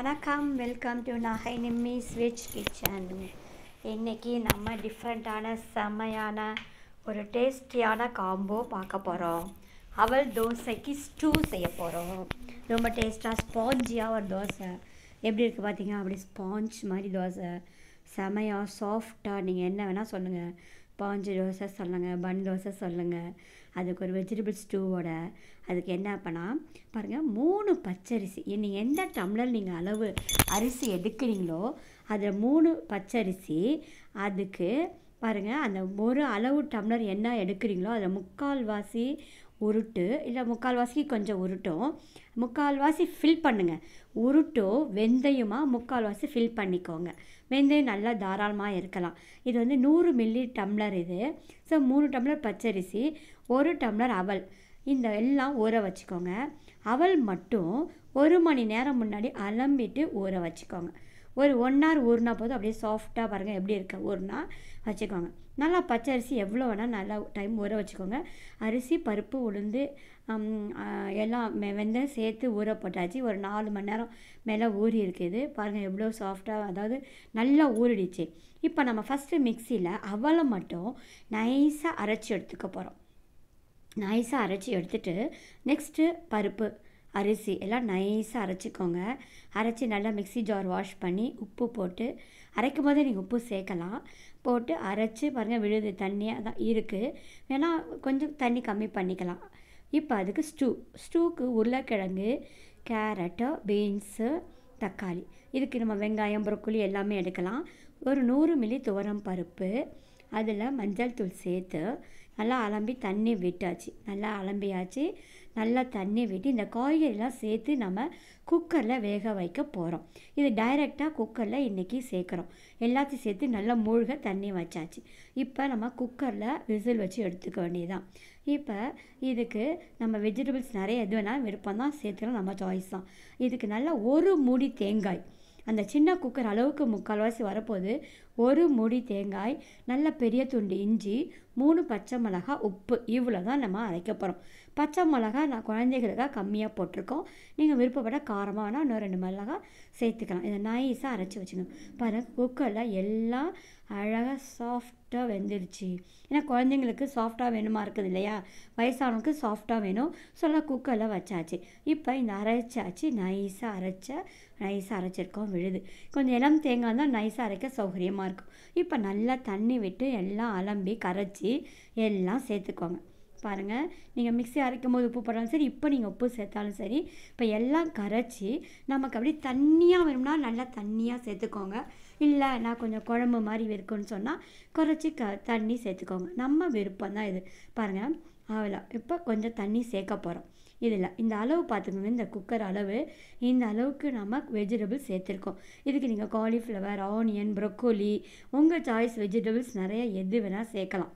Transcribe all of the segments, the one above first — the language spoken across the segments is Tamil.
வணக்கம் வெல்கம் டு நகை நிம்மி ஸ்விட்ச் கிச்சன் இன்னைக்கு நம்ம டிஃப்ரெண்ட்டான செம்மையான ஒரு டேஸ்டியான காம்போ பார்க்க போகிறோம் அவல் தோசைக்கு ஸ்டூ செய்ய போகிறோம் ரொம்ப டேஸ்ட்டாக ஸ்பாஞ்சியாக ஒரு தோசை எப்படி இருக்குது பார்த்தீங்க அப்படி ஸ்பாஞ்ச் மாதிரி தோசை செமையாக சாஃப்டாக நீங்கள் என்ன வேணால் சொல்லுங்கள் ஸ்பாஞ்சு தோசை சொல்லுங்கள் பன் தோசை சொல்லுங்கள் அதுக்கு ஒரு வெஜிடபிள் ஸ்டூவோட அதுக்கு என்ன பண்ணால் பாருங்கள் மூணு பச்சரிசி நீங்கள் எந்த டம்ளர் நீங்கள் அளவு அரிசி எடுக்கிறீங்களோ அதில் மூணு பச்சரிசி அதுக்கு பாருங்கள் அந்த ஒரு அளவு டம்ளர் என்ன எடுக்கிறீங்களோ அதில் முக்கால்வாசி உருட்டு இல்லை முக்கால்வாசி கொஞ்சம் உருட்டும் முக்கால்வாசி ஃபில் பண்ணுங்கள் உருட்டும் வெந்தயமாக முக்கால்வாசி ஃபில் பண்ணிக்கோங்க வெந்தயம் நல்லா தாராளமாக இருக்கலாம் இது வந்து நூறு மில்லி டம்ளர் இது ஸோ மூணு டம்ளர் பச்சரிசி ஒரு டம்ளர் அவல் இந்த எல்லாம் ஊற வச்சுக்கோங்க அவல் மட்டும் ஒரு மணி நேரம் முன்னாடி அலம்பிட்டு ஊற வச்சுக்கோங்க ஒரு ஒன் ஹவர் ஊறினா போதும் அப்படியே சாஃப்டாக பாருங்கள் எப்படி இருக்க ஊறினா வச்சுக்கோங்க நல்லா பச்சை அரிசி எவ்வளோ வேணால் நல்லா டைம் ஊற வச்சுக்கோங்க அரிசி பருப்பு உளுந்து எல்லாம் வெ- வெந்தயம் சேர்த்து ஊற போட்டாச்சு ஒரு நாலு மணி நேரம் மேலே ஊறி இருக்குது பாருங்கள் எவ்வளோ சாஃப்டாக அதாவது நல்லா ஊறிடுச்சு இப்போ நம்ம ஃபஸ்ட்டு மிக்சியில் அவலை மட்டும் நைஸாக அரைச்சி எடுத்துக்க போகிறோம் நைஸாக அரைச்சி எடுத்துட்டு நெக்ஸ்ட்டு பருப்பு அரிசி எல்லாம் நைஸாக அரைச்சிக்கோங்க அரைச்சி நல்லா மிக்ஸி ஜார் வாஷ் பண்ணி உப்பு போட்டு அரைக்கும் போதே நீங்கள் உப்பு சேர்க்கலாம் போட்டு அரைச்சி பாருங்கள் விழுது தண்ணியாக தான் இருக்குது வேணால் கொஞ்சம் தண்ணி கம்மி பண்ணிக்கலாம் இப்போ அதுக்கு ஸ்டூ ஸ்டூக்கு உருளைக்கிழங்கு கேரட்டு பீன்ஸு தக்காளி இதுக்கு நம்ம வெங்காயம் ப்ரொக்கோலி எல்லாமே எடுக்கலாம் ஒரு நூறு மில்லி துவரம் பருப்பு அதில் மஞ்சள் தூள் சேர்த்து நல்லா அலம்பி தண்ணி விட்டாச்சு நல்லா அலம்பியாச்சு நல்லா தண்ணி விட்டு இந்த காய்கறிலாம் சேர்த்து நம்ம குக்கரில் வேக வைக்க போகிறோம் இது டைரெக்டாக குக்கரில் இன்றைக்கி சேர்க்குறோம் எல்லாத்தையும் சேர்த்து நல்லா மூழ்க தண்ணி வச்சாச்சு இப்போ நம்ம குக்கரில் விசில் வச்சு எடுத்துக்க வேண்டியதுதான் இப்போ இதுக்கு நம்ம வெஜிடபிள்ஸ் நிறைய எது வேணாலும் விருப்பம் தான் சேர்த்துக்கலாம் நம்ம சாய்ஸ் தான் இதுக்கு நல்லா ஒரு மூடி தேங்காய் அந்த சின்ன குக்கர் அளவுக்கு முக்கால்வாசி வரப்போகுது ஒரு முடி தேங்காய் நல்ல பெரிய துண்டு இஞ்சி மூணு பச்சை மிளகா உப்பு இவ்வளோ தான் நம்ம அரைக்க போகிறோம் பச்சை மிளகா நான் குழந்தைகளுக்காக கம்மியாக போட்டிருக்கோம் நீங்கள் விருப்பப்பட்ட காரமாக வேணால் இன்னும் ரெண்டு மிளகா சேர்த்துக்கலாம் இதை நைஸாக அரைச்சி வச்சுக்கணும் பாருங்கள் குக்கரில் எல்லாம் அழகாக சாஃப்டாக வெந்துருச்சு ஏன்னா குழந்தைங்களுக்கு சாஃப்டாக வேணுமா இருக்குது இல்லையா வயசானவங்களுக்கு சாஃப்டாக வேணும் சொல்ல குக்கரில் வச்சாச்சு இப்போ இந்த அரைச்சாச்சு நைஸாக அரைச்ச நைஸாக அரைச்சிருக்கோம் விழுது கொஞ்சம் இளம் தேங்காய் தான் நைஸாக அரைக்க சௌகரியமாக இருக்கும் இப்போ நல்லா தண்ணி விட்டு எல்லாம் அலம்பி கரைச்சி எல்லாம் சேர்த்துக்கோங்க பாருங்கள் நீங்கள் மிக்ஸி அரைக்கும் போது உப்பு போட்டாலும் சரி இப்போ நீங்கள் உப்பு சேர்த்தாலும் சரி இப்போ எல்லாம் கரைச்சி நமக்கு அப்படியே தண்ணியாக வேணும்னா நல்லா தண்ணியாக சேர்த்துக்கோங்க இல்லை நான் கொஞ்சம் குழம்பு மாதிரி இருக்குன்னு சொன்னால் குறைச்சி க தண்ணி சேர்த்துக்கோங்க நம்ம விருப்பம் தான் இது பாருங்கள் அவ்வளோ இப்போ கொஞ்சம் தண்ணி சேர்க்க போகிறோம் இதில் இந்த அளவு பார்த்துக்கோங்க இந்த குக்கர் அளவு இந்த அளவுக்கு நம்ம வெஜிடபிள்ஸ் சேர்த்துருக்கோம் இதுக்கு நீங்கள் காலிஃப்ளவர் ஆனியன் ப்ரொக்கோலி உங்கள் சாய்ஸ் வெஜிடபிள்ஸ் நிறைய எது வேணால் சேர்க்கலாம்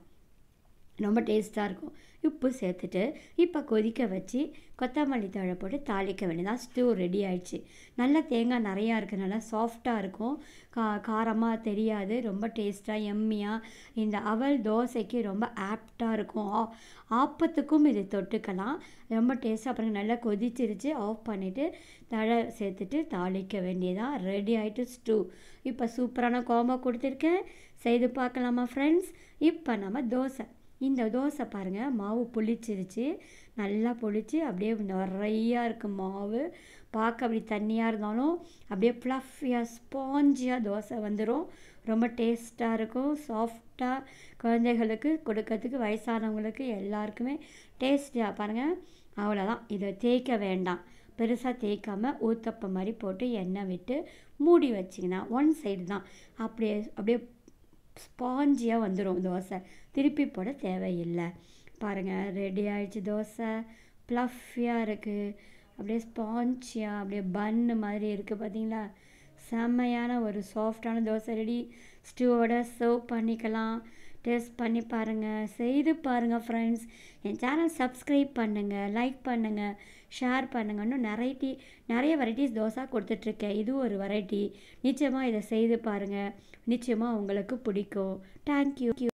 ரொம்ப டேஸ்ட்டாக இருக்கும் உப்பு சேர்த்துட்டு இப்போ கொதிக்க வச்சு கொத்தமல்லி தழை போட்டு தாளிக்க வேண்டியதான் ஸ்டூ ரெடி ஆயிடுச்சு நல்ல தேங்காய் நிறையா இருக்கனால சாஃப்டாக இருக்கும் கா காரமாக தெரியாது ரொம்ப டேஸ்ட்டாக எம்மியாக இந்த அவல் தோசைக்கு ரொம்ப ஆப்டாக இருக்கும் ஆ- ஆப்பத்துக்கும் இது தொட்டுக்கலாம் ரொம்ப டேஸ்ட்டாக அப்புறம் நல்லா கொதிச்சிருச்சு ஆஃப் பண்ணிவிட்டு தழை சேர்த்துட்டு தாளிக்க வேண்டியதான் ரெடி ஆகிட்டு ஸ்டூ இப்போ சூப்பரான கோம்போ கொடுத்துருக்கேன் செய்து பார்க்கலாமா ஃப்ரெண்ட்ஸ் இப்போ நம்ம தோசை இந்த தோசை பாருங்கள் மாவு புளிச்சிருச்சு நல்லா புளிச்சு அப்படியே நிறையா இருக்குது மாவு பார்க்க அப்படி தண்ணியாக இருந்தாலும் அப்படியே ஃப்ளஃபியாக ஸ்பாஞ்சியாக தோசை வந்துடும் ரொம்ப டேஸ்ட்டாக இருக்கும் சாஃப்டாக குழந்தைகளுக்கு கொடுக்கறதுக்கு வயசானவங்களுக்கு எல்லாருக்குமே டேஸ்டியாக பாருங்கள் அவ்வளோதான் இதை தேய்க்க வேண்டாம் பெருசாக தேய்க்காம ஊத்தப்பம் மாதிரி போட்டு எண்ணெய் விட்டு மூடி வச்சிங்கன்னா ஒன் சைடு தான் அப்படியே அப்படியே ஸ்பாஞ்சியாக வந்துடும் தோசை திருப்பி போட தேவையில்லை பாருங்கள் ரெடி ஆயிடுச்சு தோசை ப்ளஃபியாக இருக்குது அப்படியே ஸ்பாஞ்சியாக அப்படியே பன்னு மாதிரி இருக்குது பார்த்தீங்களா செம்மையான ஒரு சாஃப்டான தோசை ரெடி ஸ்டூவோட சர்வ் பண்ணிக்கலாம் டேஸ்ட் பண்ணி பாருங்கள் செய்து பாருங்கள் ஃப்ரெண்ட்ஸ் என் சேனல் சப்ஸ்கிரைப் பண்ணுங்கள் லைக் பண்ணுங்கள் ஷேர் பண்ணுங்கள் இன்னும் நிறைய நிறைய வெரைட்டிஸ் தோசை கொடுத்துட்ருக்கேன் இது ஒரு வெரைட்டி நிச்சயமாக இதை செய்து பாருங்கள் நிச்சயமாக உங்களுக்கு பிடிக்கும் தேங்க்யூ